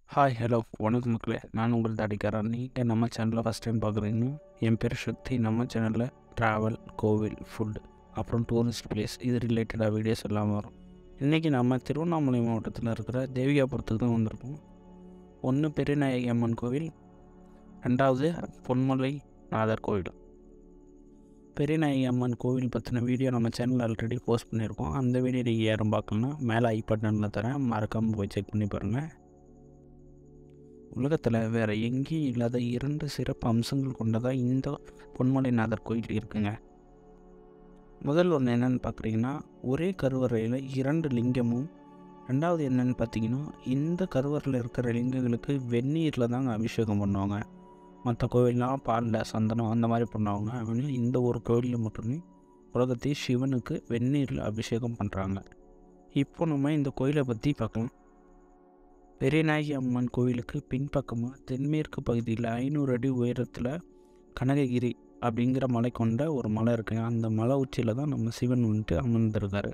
hi hello வணக்கம் மக்களே நான் உங்கள் தாடிக்காரன் நீங்கள் நம்ம சேனலில் ஃபஸ்ட் டைம் பார்க்குறீங்கன்னா என் பேர் சக்தி நம்ம சேனலில் ட்ராவல் கோவில் ஃபுட் அப்புறம் டூரிஸ்ட் பிளேஸ் இது ரிலேட்டடாக வீடியோஸ் எல்லாம் வரும் இன்றைக்கி நம்ம திருவண்ணாமலை மாவட்டத்தில் இருக்கிற தேவிகாபுரத்துக்கு தான் வந்திருக்கோம் ஒன்று பெரியநாயகி அம்மன் கோவில் ரெண்டாவது பொன்மலை நாதர் கோவில் பெரியநாயகி அம்மன் கோவில் பற்றின வீடியோ நம்ம சேனலில் ஆல்ரெடி போஸ்ட் பண்ணியிருக்கோம் அந்த வீடியோ நீங்கள் யாரும் பார்க்கலன்னா மேலே ஐ பட்டனில் தரேன் மறக்காமல் போய் செக் பண்ணி பாருங்கள் உலகத்தில் வேறு எங்கேயும் இல்லாத இரண்டு சிறப்பு அம்சங்கள் கொண்டதாக இந்த பொன்மலைநாதர் கோயில் இருக்குங்க முதல் ஒன்று என்னென்னு பார்க்குறீங்கன்னா ஒரே கருவறையில் இரண்டு லிங்கமும் ரெண்டாவது என்னென்னு பார்த்தீங்கன்னா இந்த கருவறையில் இருக்கிற லிங்கங்களுக்கு வெந்நீரில் தாங்க அபிஷேகம் பண்ணுவாங்க மற்ற கோவில்லாம் பாலில் சந்தனம் அந்த மாதிரி பண்ணுவாங்க அப்படின்னு இந்த ஒரு கோவிலில் மட்டுமே உலகத்தை சிவனுக்கு வெந்நீரில் அபிஷேகம் பண்ணுறாங்க இப்போ நம்ம இந்த கோயிலை பற்றி பார்க்கலாம் பெரியநாயகி அம்மன் கோவிலுக்கு பின்பக்கமாக தென்மேற்கு பகுதியில் ஐநூறு அடி உயரத்தில் கனககிரி அப்படிங்கிற மலை கொண்ட ஒரு மலை இருக்குங்க அந்த மலை உச்சியில் தான் நம்ம சிவன் வந்துட்டு அமர்ந்திருக்காரு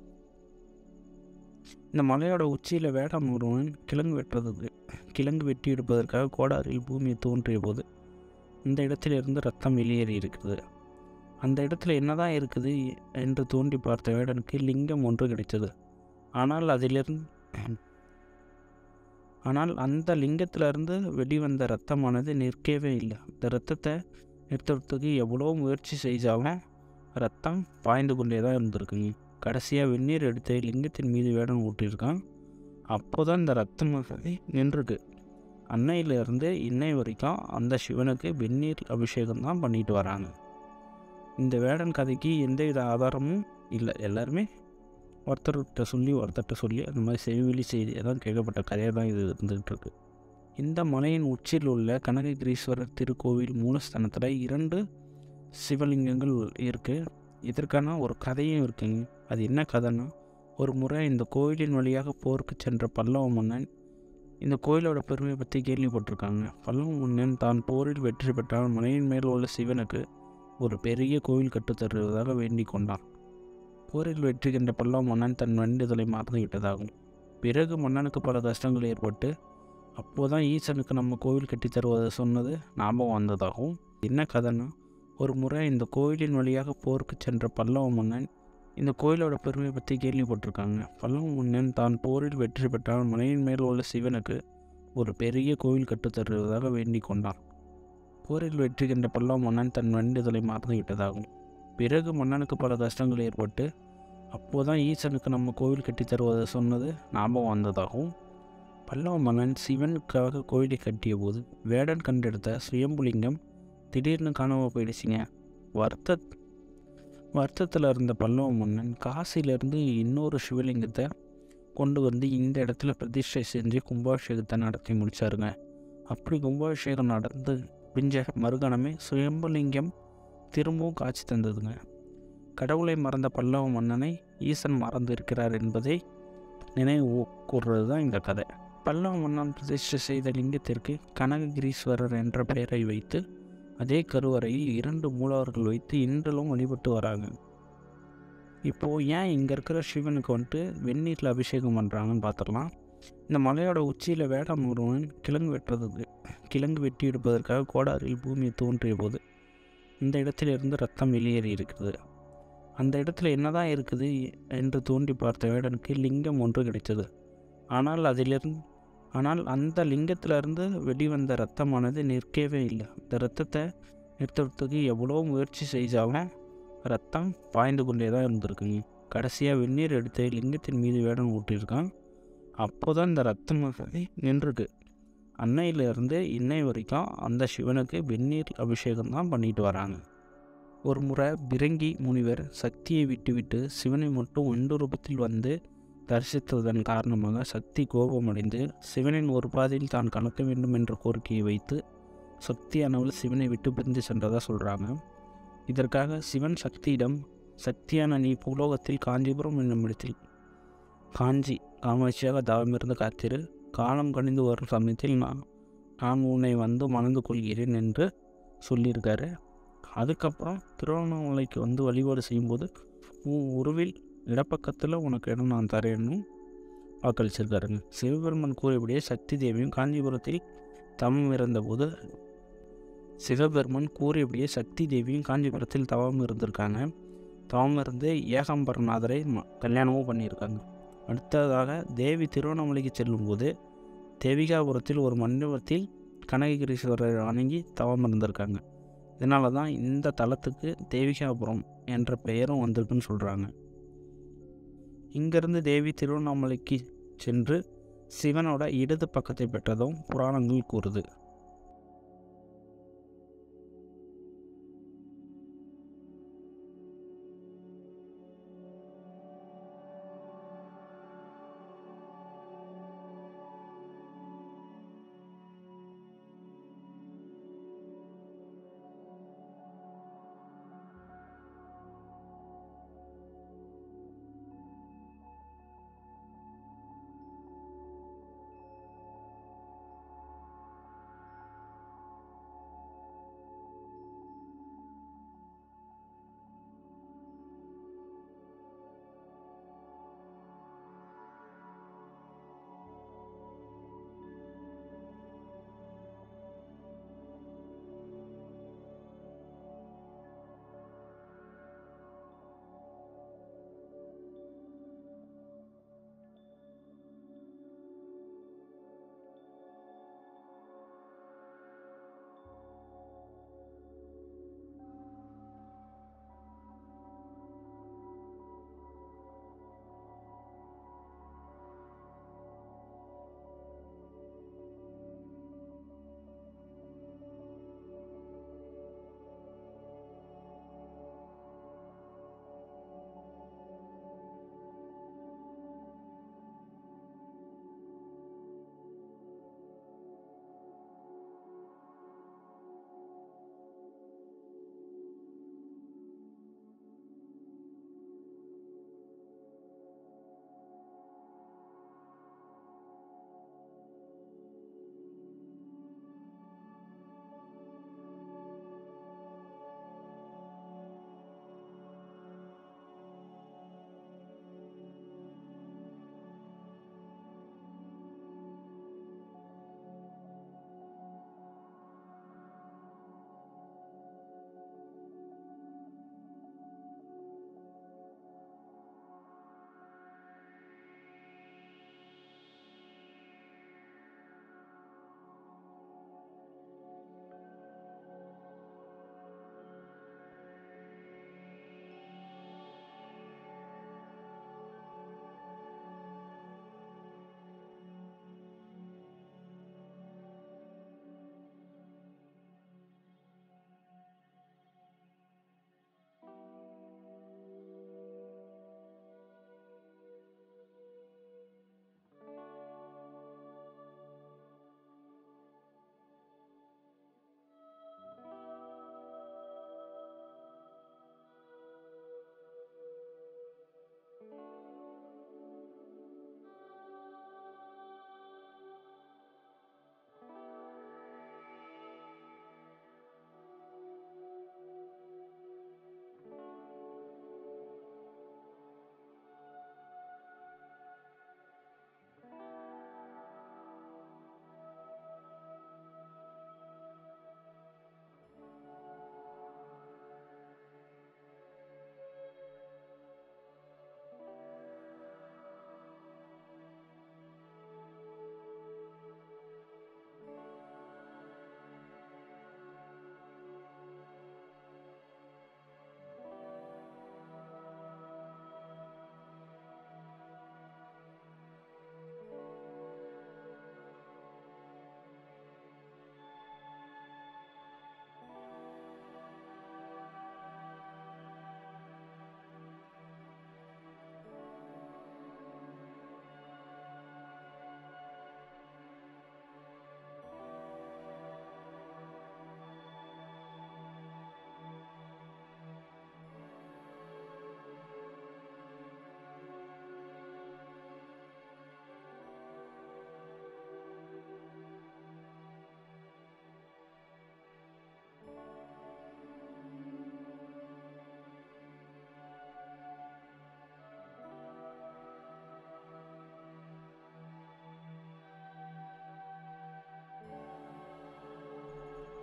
இந்த மலையோட உச்சியில் வேடம் ஒருவன் கிழங்கு வெட்டுறதுக்கு கிழங்கு வெட்டி எடுப்பதற்காக கோடாரில் பூமி தோன்றிய போது இந்த இடத்திலிருந்து ரத்தம் வெளியேறி இருக்குது அந்த இடத்துல என்னதான் இருக்குது என்று தோண்டி பார்த்த வேடனுக்கு லிங்கம் ஒன்று கிடைத்தது ஆனால் அதிலிருந்து ஆனால் அந்த லிங்கத்திலிருந்து வெளிவந்த ரத்தமானது நிற்கவே இல்லை இந்த ரத்தத்தை நிறுத்துறதுக்கு எவ்வளோ முயற்சி செய்தாலும் ரத்தம் பாய்ந்து கொண்டே தான் இருந்திருக்குங்க கடைசியாக வெந்நீர் எடுத்து லிங்கத்தின் மீது வேடம் ஊட்டியிருக்கான் அப்போ தான் இந்த ரத்தம் நின்றுருக்கு அன்னையிலிருந்து இன்னை வரைக்கும் அந்த சிவனுக்கு வெந்நீர் அபிஷேகம் தான் பண்ணிட்டு வராங்க இந்த வேடன் கதைக்கு எந்தவித ஆதாரமும் இல்லை எல்லாருமே ஒருத்தர்கிட்ட சொல்லி ஒருத்தர்கிட்ட சொல்லி அந்த மாதிரி செவிவெளி செய்தி தான் கேட்கப்பட்ட கதையாக தான் இது இருந்துகிட்டு இருக்கு இந்த மலையின் உச்சியில் உள்ள கனககிரீஸ்வரர் திருக்கோவில் மூலஸ்தானத்தில் இரண்டு சிவலிங்கங்கள் இருக்குது இதற்கான ஒரு கதையும் இருக்குங்க அது என்ன கதைன்னா ஒரு முறை இந்த கோயிலின் வழியாக போருக்கு சென்ற பல்லவ மன்னன் இந்த கோயிலோட பெருமையை பற்றி கேள்விப்பட்டிருக்காங்க பல்லவ மன்னன் தான் போரில் வெற்றி பெற்றால் மலையின் மேல் உள்ள சிவனுக்கு ஒரு பெரிய கோவில் கட்டுத்தருவதாக வேண்டிக் கொண்டான் போரில் வெற்றி கண்ட பல்லவ மன்னன் தன் வேண்டுதலை மறந்து விட்டதாகும் பிறகு மன்னனுக்கு பல கஷ்டங்கள் ஏற்பட்டு அப்போதான் ஈசனுக்கு நம்ம கோவில் கட்டி தருவதை சொன்னது ஞாபகம் வந்ததாகவும் என்ன கதைன்னா ஒரு முறை இந்த கோயிலின் வழியாக போருக்கு சென்ற பல்லவ மன்னன் இந்த கோயிலோட பெருமையை பற்றி கேள்விப்பட்டிருக்காங்க பல்லவ மன்னன் தான் போரில் வெற்றி பெற்றால் மலையின் மேல் உள்ள சிவனுக்கு ஒரு பெரிய கோவில் கட்டுத்தருவதாக வேண்டிக் கொண்டான் போரில் வெற்றி கண்ட பல்லவ மன்னன் தன் வேண்டுதலை மறந்து விட்டதாகும் பிறகு மன்னனுக்கு பல கஷ்டங்கள் ஏற்பட்டு அப்போதான் ஈசனுக்கு நம்ம கோவில் கட்டி தருவதை சொன்னது ஞாபகம் வந்ததாகவும் பல்லவ மன்னன் சிவனுக்காக கோயிலை கட்டிய போது வேடன் கண்டெடுத்த சுயம்புலிங்கம் திடீர்னு காணாமல் போயிடுச்சிங்க வருத்த வருத்தத்தில் இருந்த பல்லவ மன்னன் காசியிலேருந்து இன்னொரு சிவலிங்கத்தை கொண்டு வந்து இந்த இடத்துல பிரதிஷ்டை செஞ்சு கும்பாபிஷேகத்தை நடத்தி முடித்தாருங்க அப்படி கும்பாபிஷேகம் நடந்து பிஞ்ச மறுகணமே சுயம்புலிங்கம் திரும்பவும் காட்சி தந்ததுங்க கடவுளை மறந்த பல்லவ மன்னனை ஈசன் மறந்து இருக்கிறார் என்பதை நினைவு கூறுறது தான் இந்த கதை பல்லவ மன்னன் பிரதிஷ்டை செய்த லிங்கத்திற்கு கனககிரீஸ்வரர் என்ற பெயரை வைத்து அதே கருவறையில் இரண்டு மூலவர்கள் வைத்து இன்றலும் வழிபட்டு வராங்க இப்போது ஏன் இங்கே இருக்கிற சிவனுக்கு வந்துட்டு வெந்நீரில் அபிஷேகம் பண்ணுறாங்கன்னு பார்த்துடலாம் இந்த மலையோட உச்சியில் வேடம் ஒருவன் கிழங்கு வெட்டுறதுக்கு கிழங்கு வெட்டி எடுப்பதற்காக கோடாரில் பூமியை தோன்றிய போது இந்த இடத்திலிருந்து ரத்தம் வெளியேறி இருக்குது அந்த இடத்துல என்னதான் இருக்குது என்று தோண்டி பார்த்த வேடனுக்கு லிங்கம் ஒன்று கிடைத்தது ஆனால் அதிலிருந்து ஆனால் அந்த லிங்கத்திலிருந்து வெளிவந்த ரத்தமானது நிற்கவே இல்லை இந்த ரத்தத்தை நிறுத்துறதுக்கு எவ்வளோ முயற்சி செய்தாலும் ரத்தம் பாய்ந்து கொண்டே தான் இருந்திருக்குங்க கடைசியாக வெந்நீர் எடுத்து லிங்கத்தின் மீது வேடம் ஊட்டியிருக்கான் அப்போ தான் இந்த ரத்தம் நின்றுருக்கு அன்னையிலிருந்து இன்னை வரைக்கும் அந்த சிவனுக்கு வெந்நீர் அபிஷேகம் தான் பண்ணிட்டு வராங்க ஒரு முறை பிறங்கி முனிவர் சக்தியை விட்டுவிட்டு சிவனை மட்டும் ஒன்று ரூபத்தில் வந்து தரிசித்ததன் காரணமாக சக்தி கோபமடைந்து சிவனின் ஒரு பாதையில் தான் கலக்க வேண்டும் என்ற கோரிக்கையை வைத்து சக்தியானவள் சிவனை விட்டு பிரிந்து சென்றதாக சொல்கிறாங்க இதற்காக சிவன் சக்தியிடம் சக்தியான நீ பூலோகத்தில் காஞ்சிபுரம் என்னும் இடத்தில் காஞ்சி காமாட்சியாக தவமிருந்து காத்திரு காலம் கணிந்து வரும் சமயத்தில் நான் நான் உன்னை வந்து மணந்து கொள்கிறேன் என்று சொல்லியிருக்காரு அதுக்கப்புறம் திருவண்ணாமலைக்கு வந்து வழிபாடு செய்யும்போது உன் உருவில் இடப்பக்கத்தில் உனக்கு இடம் நான் தரேனும் வாக்களிச்சிருக்காருங்க சிவபெருமன் கூறியபடியே சக்தி தேவியும் காஞ்சிபுரத்தில் தவம் இருந்தபோது சிவபெருமன் கூறியபடியே சக்தி தேவியும் காஞ்சிபுரத்தில் தவம் இருந்திருக்காங்க தவம் இருந்து ஏகாம்பரநாதரை ம- கல்யாணமும் பண்ணியிருக்காங்க அடுத்ததாக தேவி திருவண்ணாமலைக்கு செல்லும்போது தேவிகாபுரத்தில் ஒரு மண்டபத்தில் கனககிரீஸ்வரரை வணங்கி தவம் இருந்திருக்காங்க இதனால தான் இந்த தலத்துக்கு தேவிகாபுரம் என்ற பெயரும் வந்திருக்குன்னு சொல்கிறாங்க இங்கிருந்து தேவி திருவண்ணாமலைக்கு சென்று சிவனோட இடது பக்கத்தை பெற்றதும் புராணங்கள் கூறுது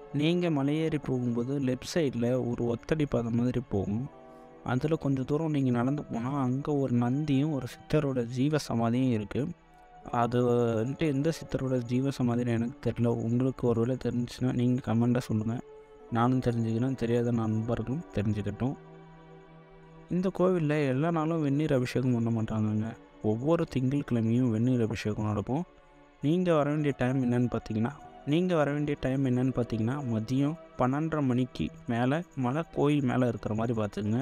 நீங்கள் மலையேறி போகும்போது லெஃப்ட் சைடில் ஒரு ஒத்தடி பாதை மாதிரி போகும் அதில் கொஞ்சம் தூரம் நீங்கள் நடந்து போனால் அங்கே ஒரு நந்தியும் ஒரு சித்தரோட ஜீவ சமாதியும் இருக்குது அது வந்துட்டு எந்த சித்தரோட ஜீவ சமாதின்னு எனக்கு தெரியல உங்களுக்கு ஒருவேளை தெரிஞ்சுன்னா நீங்கள் கமெண்ட்டாக சொல்லுங்கள் நானும் தெரிஞ்சுக்கிறேன் தெரியாத நண்பர்களும் தெரிஞ்சுக்கட்டும் இந்த கோவிலில் எல்லா நாளும் வெந்நீர் அபிஷேகம் பண்ண மாட்டாங்கங்க ஒவ்வொரு திங்கட்கிழமையும் வெந்நீர் அபிஷேகம் நடக்கும் நீங்கள் வர வேண்டிய டைம் என்னன்னு பார்த்தீங்கன்னா நீங்கள் வர வேண்டிய டைம் என்னன்னு பார்த்தீங்கன்னா மதியம் பன்னெண்டரை மணிக்கு மேலே மலை கோயில் மேலே இருக்கிற மாதிரி பார்த்துக்குங்க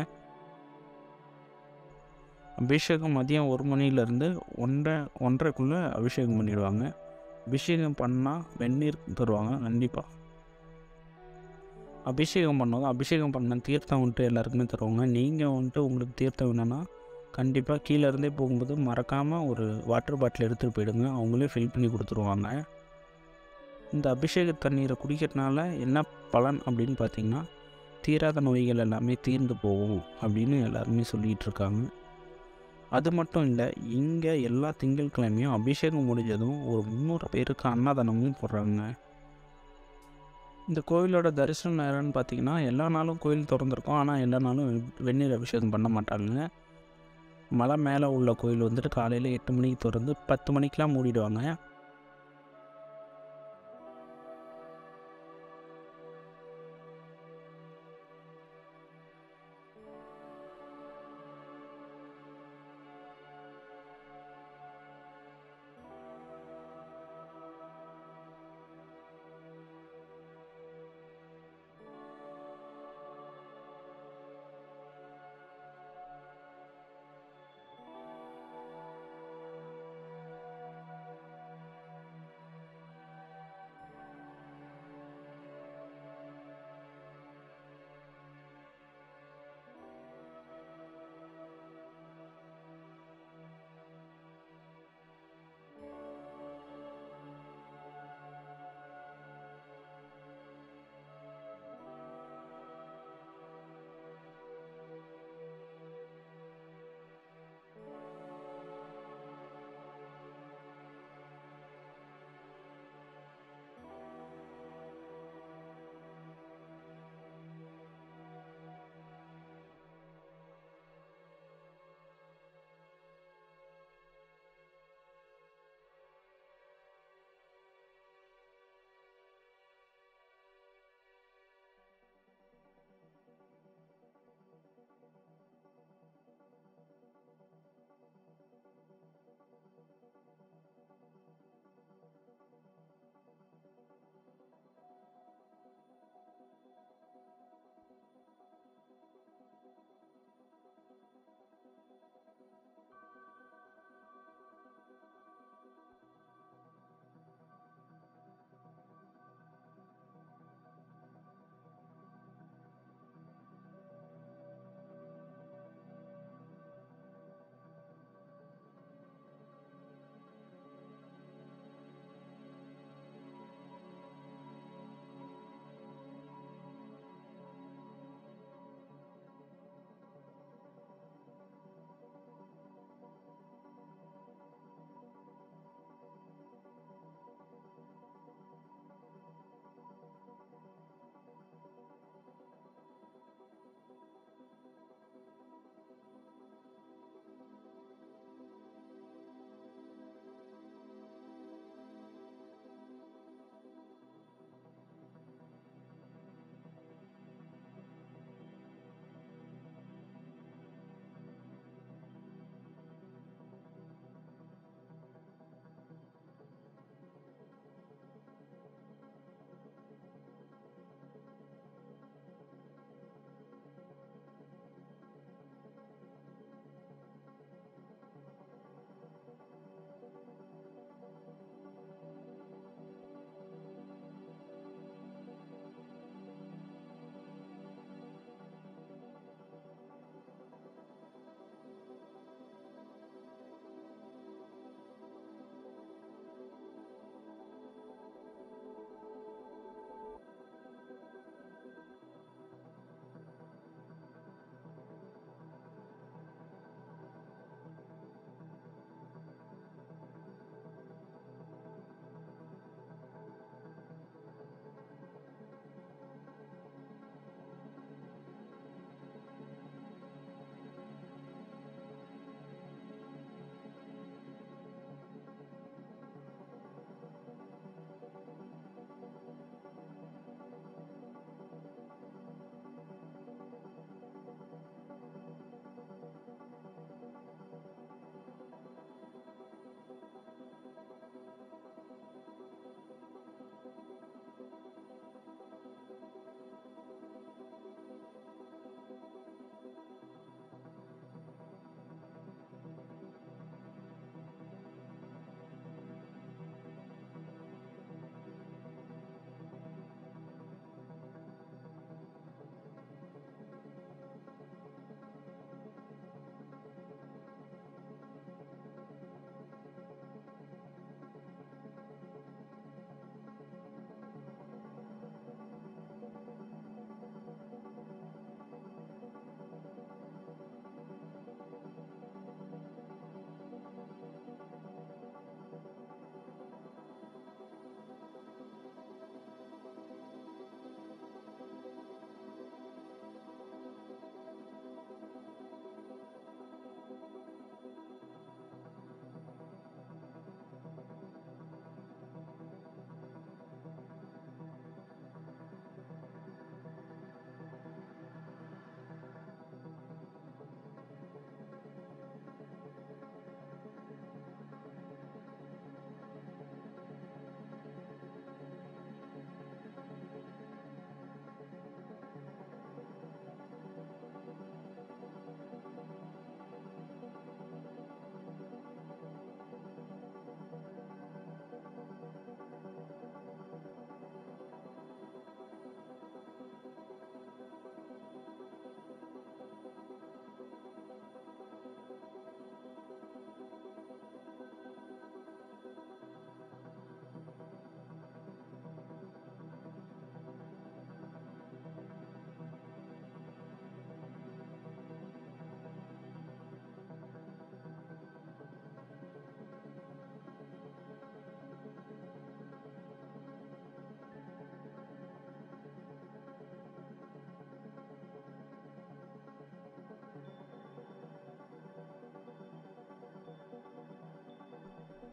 அபிஷேகம் மதியம் ஒரு மணிலேருந்து ஒன்றரை ஒன்றரைக்குள்ளே அபிஷேகம் பண்ணிடுவாங்க அபிஷேகம் பண்ணால் வெந்நீர் தருவாங்க கண்டிப்பாக அபிஷேகம் பண்ணதும் அபிஷேகம் பண்ண தீர்த்தம் வந்துட்டு எல்லாருக்குமே தருவாங்க நீங்கள் வந்துட்டு உங்களுக்கு தீர்த்தம் வேணும்னா கண்டிப்பாக கீழே இருந்தே போகும்போது மறக்காமல் ஒரு வாட்டர் பாட்டில் எடுத்துகிட்டு போயிடுங்க அவங்களே ஃபில் பண்ணி கொடுத்துருவாங்க இந்த அபிஷேக தண்ணீரை குடிக்கிறதுனால என்ன பலன் அப்படின்னு பார்த்தீங்கன்னா தீராத நோய்கள் எல்லாமே தீர்ந்து போகும் அப்படின்னு எல்லாருமே சொல்லிகிட்டு இருக்காங்க அது மட்டும் இல்லை இங்கே எல்லா திங்கட்கிழமையும் அபிஷேகம் முடிஞ்சதும் ஒரு முந்நூறு பேருக்கு அன்னதானமும் போடுறாங்க இந்த கோவிலோட தரிசன நேரம்னு பார்த்தீங்கன்னா எல்லா நாளும் கோயில் திறந்துருக்கும் ஆனால் எல்லா நாளும் வெந்நீர் அபிஷேகம் பண்ண மாட்டாங்க மலை மேலே உள்ள கோயில் வந்துட்டு காலையில் எட்டு மணிக்கு திறந்து பத்து மணிக்கெலாம் மூடிடுவாங்க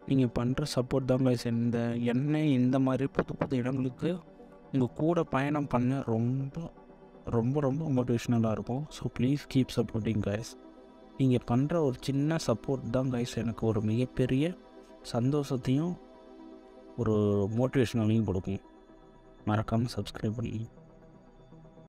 நீங்கள் பண்ணுற சப்போர்ட் தான் கைஸ் இந்த என்னை இந்த மாதிரி புது புது இடங்களுக்கு உங்கள் கூட பயணம் பண்ண ரொம்ப ரொம்ப ரொம்ப மோட்டிவேஷ்னலாக இருக்கும் so please keep supporting guys நீங்கள் பண்ணுற ஒரு சின்ன சப்போர்ட் தான் கைஸ் எனக்கு ஒரு மிகப்பெரிய சந்தோஷத்தையும் ஒரு மோட்டிவேஷனலையும் கொடுக்கும் மறக்காமல் சப்ஸ்கிரைப் பண்ணி